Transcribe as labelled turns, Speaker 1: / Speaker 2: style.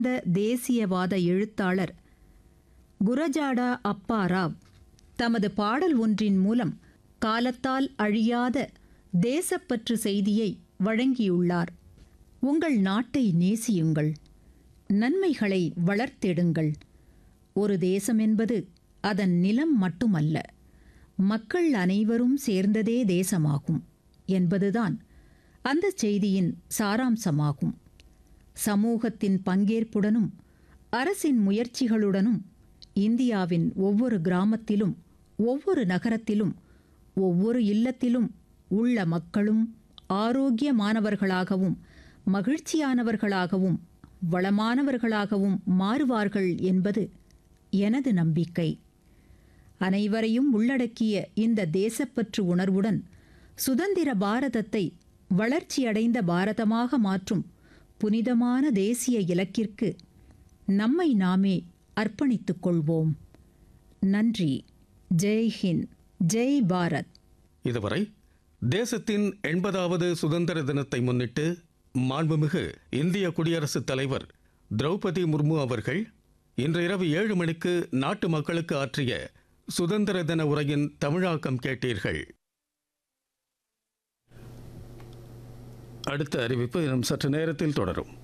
Speaker 1: இந்த தேசியவாத எழுத்தாளர் குரஜாடா அப்பா ராவ் தமது பாடல் ஒன்றின் மூலம் காலத்தால் அழியாத தேசப்பற்று செய்தியை வழங்கியுள்ளார் உங்கள் நாட்டை நேசியுங்கள் நன்மைகளை வளர்த்தெடுங்கள் ஒரு தேசம் என்பது அதன் நிலம் மட்டுமல்ல மக்கள் அனைவரும் சேர்ந்ததே தேசமாகும் என்பதுதான் அந்த செய்தியின் சாராம்சமாகும் சமூகத்தின் பங்கேற்புடனும் அரசின் முயற்சிகளுடனும் இந்தியாவின் ஒவ்வொரு கிராமத்திலும் ஒவ்வொரு நகரத்திலும் ஒவ்வொரு இல்லத்திலும் உள்ள மக்களும் ஆரோக்கியமானவர்களாகவும் மகிழ்ச்சியானவர்களாகவும் வளமானவர்களாகவும் மாறுவார்கள் என்பது எனது நம்பிக்கை அனைவரையும் உள்ளடக்கிய இந்த தேசப்பற்று உணர்வுடன் சுதந்திர பாரதத்தை வளர்ச்சியடைந்த பாரதமாக மாற்றும் புனிதமான தேசிய இலக்கிற்கு நம்மை நாமே அர்ப்பணித்துக் கொள்வோம் நன்றி ஜெய் ஹிந்த் ஜெய் பாரத்
Speaker 2: இதுவரை தேசத்தின் எண்பதாவது சுதந்திர தினத்தை முன்னிட்டு மாண்புமிகு இந்திய குடியரசுத் தலைவர் திரௌபதி முர்மு அவர்கள் இன்று இரவு ஏழு மணிக்கு நாட்டு மக்களுக்கு ஆற்றிய சுதந்திர தின உரையின் தமிழாக்கம் கேட்டீர்கள் அடுத்த அறிவிப்பு இன்னும் சற்று நேரத்தில் தொடரும்